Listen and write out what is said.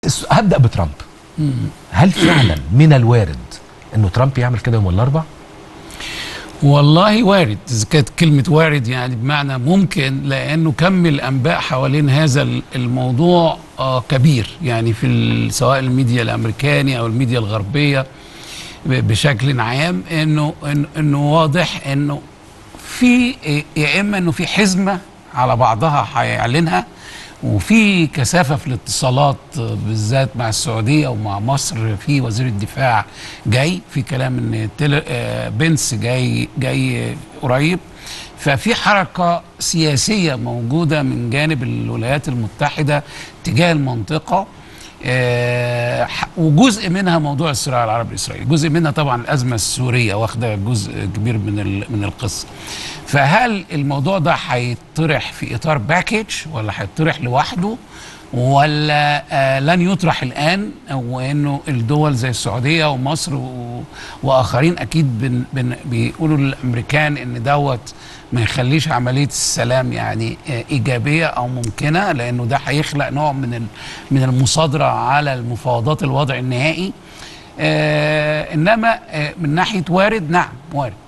الس- هبدا بترامب هل فعلا من الوارد انه ترامب يعمل كده يوم الاربعاء والله وارد اذا كانت كلمه وارد يعني بمعنى ممكن لانه كم الانباء حوالين هذا ال- الموضوع آه كبير يعني في ال- سواء الميديا الامريكاني او الميديا الغربيه ب- بشكل عام انه إنه- انه واضح انه في يا اما انه في حزمه على بعضها هيعلنها وفي كثافه في الاتصالات بالذات مع السعوديه ومع مصر في وزير الدفاع جاي في كلام ان تيلر آه، بنس جاي جاي قريب ففي حركه سياسيه موجوده من جانب الولايات المتحده تجاه المنطقه آه، ح- وجزء منها موضوع الصراع العربي الاسرائيلي جزء منها طبعا الازمه السوريه واخده جزء كبير من ال- من القصه فهل الموضوع ده هيطرح في اطار باكج ولا هيطرح لوحده ولا آه لن يطرح الان وانه الدول زي السعوديه ومصر و- واخرين اكيد بن بن بيقولوا للامريكان ان دوت ما يخليش عمليه السلام يعني آه، ايجابيه او ممكنه لانه ده هيخلق نوع من ال- من المصادره على المفاوضات الوضع النهائي آه انما آه من ناحيه وارد نعم وارد